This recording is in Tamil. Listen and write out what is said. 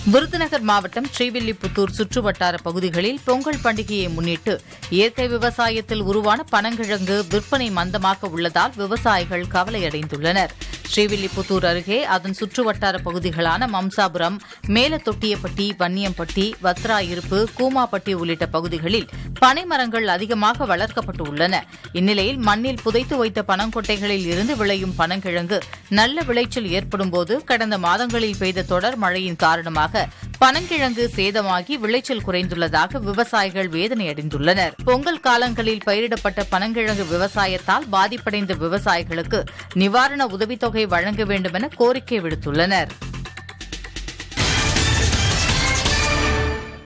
விருதுநகர் மாவட்டம் ஸ்ரீவில்லிபுத்தூர் சுற்றுவட்டார பகுதிகளில் பொங்கல் பண்டிகையை முன்னிட்டு இயற்கை விவசாயத்தில் உருவான பனங்கிழங்கு விற்பனை மந்தமாக உள்ளதால் விவசாயிகள் கவலையடைந்துள்ளனர் ஸ்ரீவில்லிபுத்தூர் அருகே அதன் சுற்றுவட்டார பகுதிகளான மம்சாபுரம் மேலத்தொட்டியப்பட்டி வன்னியம்பட்டி வத்ராயிருப்பு கூமாப்பட்டி உள்ளிட்ட பகுதிகளில் பனை மரங்கள் அதிகமாக வளர்க்கப்பட்டு உள்ளன இந்நிலையில் மண்ணில் புதைத்து வைத்த பனங்கொட்டைகளில் இருந்து விளையும் பனங்கிழங்கு நல்ல விளைச்சல் ஏற்படும்போது கடந்த மாதங்களில் பெய்த தொடர் மழையின் காரணமாக பனங்கிழங்கு சேதமாகி விளைச்சல் குறைந்துள்ளதாக விவசாயிகள் வேதனையடைந்துள்ளனர் பொங்கல் காலங்களில் பயிரிடப்பட்ட பனங்கிழங்கு விவசாயத்தால் பாதிப்படைந்த விவசாயிகளுக்கு நிவாரண உதவித்தொகை வழங்க வேண்டுமென கோரிக்கை விடுத்துள்ளனர்